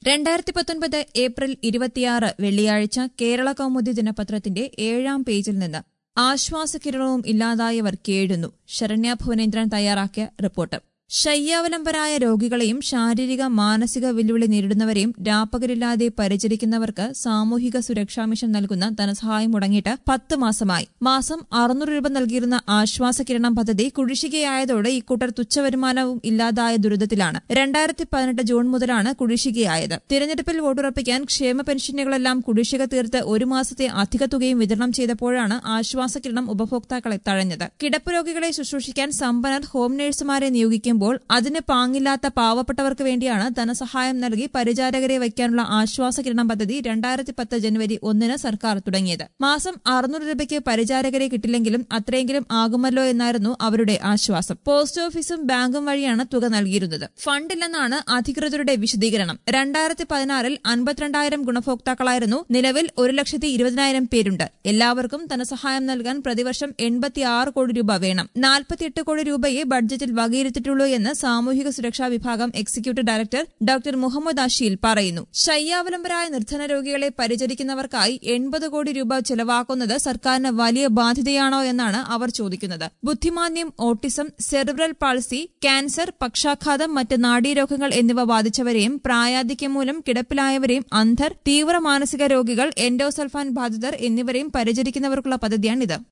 രണ്ടായിരത്തി പത്തൊൻപത് ഏപ്രിൽ ഇരുപത്തിയാറ് വെള്ളിയാഴ്ച കേരള കൗമുദി ദിനപത്രത്തിന്റെ ഏഴാം പേജിൽ നിന്ന് ആശ്വാസകിരണവും ഇല്ലാതായവർ കേഴുന്നു ശരണ്യ ഭുവനേന്ദ്രൻ തയ്യാറാക്കിയ റിപ്പോർട്ട് ശയ്യാവലംബരായ രോഗികളെയും ശാരീരിക മാനസിക വെല്ലുവിളി നേരിടുന്നവരെയും രാപ്പകലില്ലാതെ പരിചരിക്കുന്നവർക്ക് സാമൂഹിക സുരക്ഷാ മിഷൻ നൽകുന്ന ധനസഹായം മുടങ്ങിയിട്ട് പത്ത് മാസമായി മാസം അറുന്നൂറ് രൂപ നൽകിയിരുന്ന ആശ്വാസ കിരണം പദ്ധതി കുടിശ്ശികയായതോടെ ഇക്കൂട്ടർ തുച്ഛവരുമാനവും ഇല്ലാതായ ദുരിതത്തിലാണ് രണ്ടായിരത്തി പതിനെട്ട് ജൂൺ മുതലാണ് കുടിശ്ശികയായത് തിരഞ്ഞെടുപ്പിൽ വോട്ടുറപ്പിക്കാൻ ക്ഷേമ പെൻഷനുകളെല്ലാം കുടിശ്ശിക തീർത്ത് ഒരു മാസത്തെ അധിക തുകയും വിതരണം ചെയ്തപ്പോഴാണ് ആശ്വാസ കിരണം ഉപഭോക്താക്കളെ തഴഞ്ഞത് കിടപ്പ് രോഗികളെ ശുശ്രൂഷിക്കാൻ സമ്പന്നർ ഹോം നഴ്സുമാരെ നിയോഗിക്കുമ്പോൾ അതിന് പാങ്ങില്ലാത്ത പാവപ്പെട്ടവർക്ക് വേണ്ടിയാണ് ധനസഹായം നൽകി പരിചാരകരെ വയ്ക്കാനുള്ള ആശ്വാസ കിരണം പദ്ധതി രണ്ടായിരത്തി പത്ത് ജനുവരി ഒന്നിന് സർക്കാർ തുടങ്ങിയത് മാസം അറുന്നൂറ് രൂപയ്ക്ക് പരിചാരകരെ കിട്ടില്ലെങ്കിലും അത്രയെങ്കിലും ആകുമല്ലോ എന്നായിരുന്നു അവരുടെ ആശ്വാസം പോസ്റ്റ് ഓഫീസും ബാങ്കും വഴിയാണ് തുക നൽകിയിരുന്നത് ഫണ്ടില്ലെന്നാണ് അധികൃതരുടെ വിശദീകരണം രണ്ടായിരത്തി പതിനാറിൽ അൻപത്തിരണ്ടായിരം ഗുണഭോക്താക്കളായിരുന്നു നിലവിൽ ഒരു ലക്ഷത്തി ഇരുപതിനായിരം പേരുണ്ട് എല്ലാവർക്കും ധനസഹായം നൽകാൻ പ്രതിവർഷം എൺപത്തിയാറ് കോടി രൂപ വേണം നാൽപ്പത്തിയെട്ട് കോടി രൂപയെ ബഡ്ജറ്റിൽ വകയിരുത്തിയിട്ടുള്ളൂ എന്ന് സാമൂഹിക സുരക്ഷാ വിഭാഗം executive director doctor Muhammad Asheel പറയുന്നു ശയ്യാവലംബരായ നിർധന രോഗികളെ പരിചരിക്കുന്നവർക്കായി എൺപത് കോടി രൂപ ചെലവാക്കുന്നത് സർക്കാരിന് വലിയ ബാധ്യതയാണോ എന്നാണ് അവർ ചോദിക്കുന്നത് ബുദ്ധിമാന്യം ഓട്ടിസം സെറിബ്രൽ പാൾസി ക്യാൻസർ പക്ഷാഘാതം മറ്റ് നാഡീരോഗങ്ങൾ എന്നിവ ബാധിച്ചവരെയും പ്രായാധിക്യം മൂലം കിടപ്പിലായവരെയും അന്ധർ തീവ്ര മാനസിക രോഗികൾ എൻഡോസൾഫാൻ ബാധിതർ എന്നിവരെയും പരിചരിക്കുന്നവർക്കുള്ള പദ്ധതിയാണിത്